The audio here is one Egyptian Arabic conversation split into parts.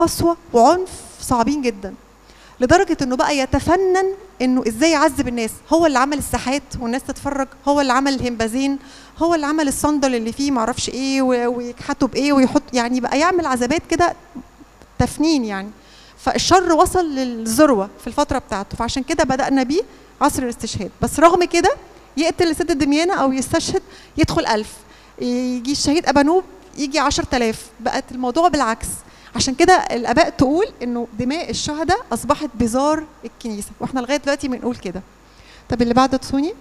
قسوه وعنف صعبين جدا لدرجه انه بقى يتفنن انه ازاي يعذب الناس هو اللي عمل الساحات والناس تتفرج هو اللي عمل الهمبازين هو اللي عمل الصندل اللي فيه معرفش ايه و- ويكحته بايه ويحط يعني بقى يعمل عذابات كده تفنين يعني فالشر وصل للذروه في الفتره بتاعته فعشان كده بدانا بيه عصر الاستشهاد بس رغم كده يقتل الست دميانة او يستشهد يدخل ألف يجي الشهيد ابانوب يجي عشر تلاف بقت الموضوع بالعكس عشان كده الاباء تقول انه دماء الشهداء اصبحت بزار الكنيسه واحنا لغايه دلوقتي بنقول كده طب اللي بعده تسوني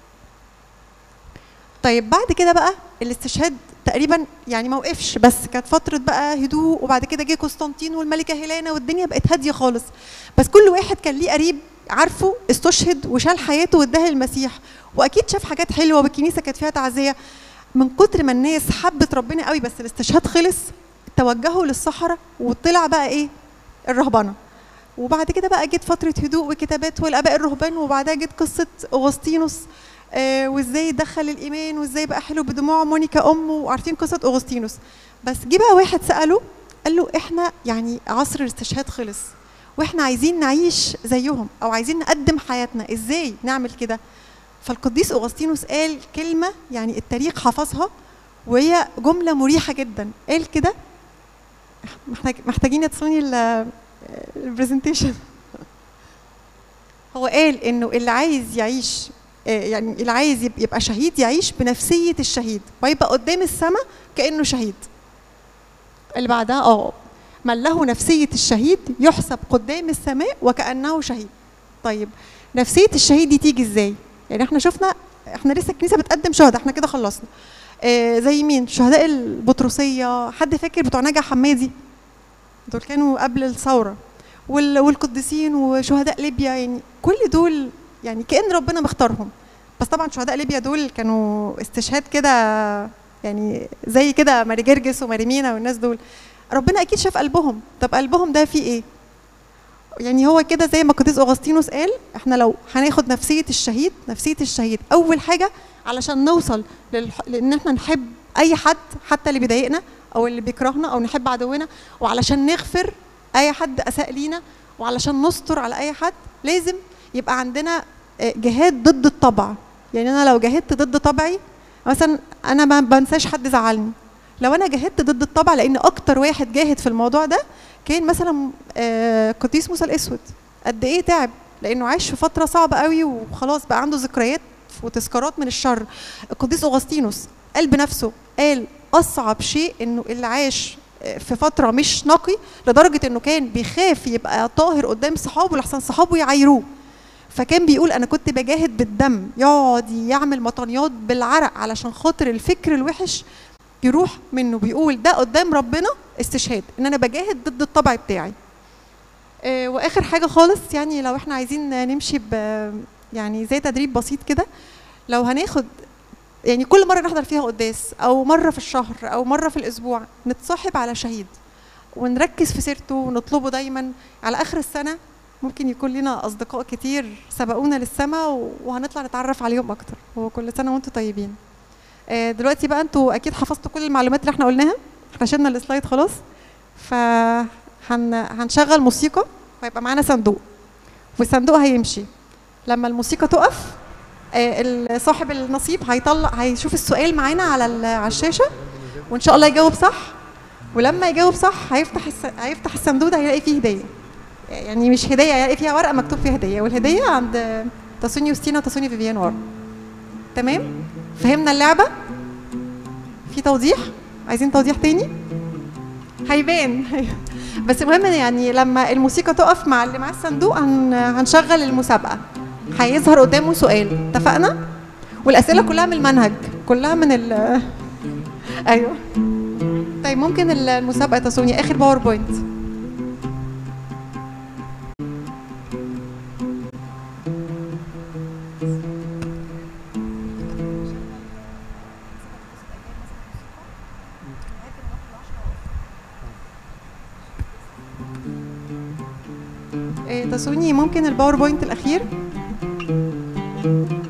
طيب بعد كده بقى الاستشهاد تقريبا يعني ما وقفش بس كانت فتره بقى هدوء وبعد كده جه قسطنطين والملكه هيلانا والدنيا بقت هاديه خالص بس كل واحد كان ليه قريب عارفه استشهد وشال حياته واداها للمسيح واكيد شاف حاجات حلوه والكنيسه كانت فيها تعزيه من كتر ما الناس حبت ربنا قوي بس الاستشهاد خلص توجهوا للصحراء وطلع بقى ايه الرهبنه وبعد كده بقى جت فتره هدوء وكتابات والاباء الرهبان وبعدها جت قصه اغسطينوس آه وازاي دخل الايمان وازاي بقى حلو بدموع مونيكا امه وعارفين قصه اغسطينوس بس جه بقى واحد ساله قال له احنا يعني عصر الاستشهاد خلص واحنا عايزين نعيش زيهم او عايزين نقدم حياتنا ازاي نعمل كده فالقديس اغسطينوس قال كلمه يعني التاريخ حفظها وهي جمله مريحه جدا قال كده محتاج محتاجين تصوني البرزنتيشن هو قال انه اللي عايز يعيش آه، يعني اللي عايز يب- يبقى شهيد يعيش بنفسيه الشهيد ويبقى قدام السماء كانه شهيد اللي بعدها اه من له نفسيه الشهيد يحسب قدام السماء وكانه شهيد طيب نفسيه الشهيد دي تيجي ازاي يعني احنا شفنا احنا لسه الكنيسه بتقدم شهداء احنا كده خلصنا آه زي مين شهداء البطرسيه حد فاكر بتوع نجا حمادي دول كانوا قبل الثوره وال- والقديسين وشهداء ليبيا يعني كل دول يعني كان ربنا مختارهم بس طبعا شهداء ليبيا دول كانوا استشهاد كده يعني زي كده ماري جرجس وماري مينا والناس دول ربنا اكيد شاف قلبهم طب قلبهم ده فيه ايه يعني هو كده زي ما القديس اغسطينوس قال احنا لو هناخد نفسيه الشهيد نفسيه الشهيد اول حاجه علشان نوصل للح... لان احنا نحب اي حد حتى اللي بيضايقنا او اللي بيكرهنا او نحب عدونا وعلشان نغفر اي حد اساء لينا وعلشان نستر على اي حد لازم يبقى عندنا آه، جهاد ضد الطبع يعني انا لو جاهدت ضد طبعي مثلا انا ما بنساش حد زعلني لو انا جاهدت ضد الطبع لان اكتر واحد جاهد في الموضوع ده كان مثلا آه، قديس موسى الاسود قد ايه تعب لانه عاش في فتره صعبه قوي وخلاص بقى عنده ذكريات وتذكارات من الشر القديس اغسطينوس قال بنفسه قال اصعب شيء انه اللي عاش آه، في فتره مش نقي لدرجه انه كان بيخاف يبقى طاهر قدام صحابه لحسن صحابه يعايروه فكان بيقول انا كنت بجاهد بالدم يقعد يعمل مطانيات بالعرق علشان خاطر الفكر الوحش يروح منه بيقول ده قدام ربنا استشهاد ان انا بجاهد ضد الطبع بتاعي آه، واخر حاجه خالص يعني لو احنا عايزين نمشي ب يعني زي تدريب بسيط كده لو هناخد يعني كل مره نحضر فيها قداس او مره في الشهر او مره في الاسبوع نتصاحب على شهيد ونركز في سيرته ونطلبه دايما على اخر السنه ممكن يكون لنا اصدقاء كتير سبقونا للسماء وهنطلع نتعرف عليهم اكتر وكل سنه وانتم طيبين آه، دلوقتي بقى انتوا اكيد حفظتوا كل المعلومات اللي احنا قلناها احنا شلنا السلايد خلاص فهنشغل موسيقى وهيبقى معانا صندوق والصندوق هيمشي لما الموسيقى تقف آه، ال- صاحب النصيب هيطلع هيشوف السؤال معانا على ال- على الشاشه وان شاء الله يجاوب صح ولما يجاوب صح هيفتح الس... هيفتح الصندوق ده هيلاقي فيه هديه يعني مش هديه هيلاقي فيها ورقه مكتوب فيها هديه والهديه عند تاسوني وستينا وتاسوني فيفيان ورا تمام فهمنا اللعبه في توضيح عايزين توضيح تاني هيبان بس المهم يعني لما الموسيقى تقف مع اللي معاه الصندوق هن... هنشغل المسابقه هيظهر قدامه سؤال اتفقنا والاسئله كلها من المنهج كلها من ال ايوه طيب ممكن ال- المسابقه تسوني اخر باوربوينت إيه، تسوني ممكن الباوربوينت الاخير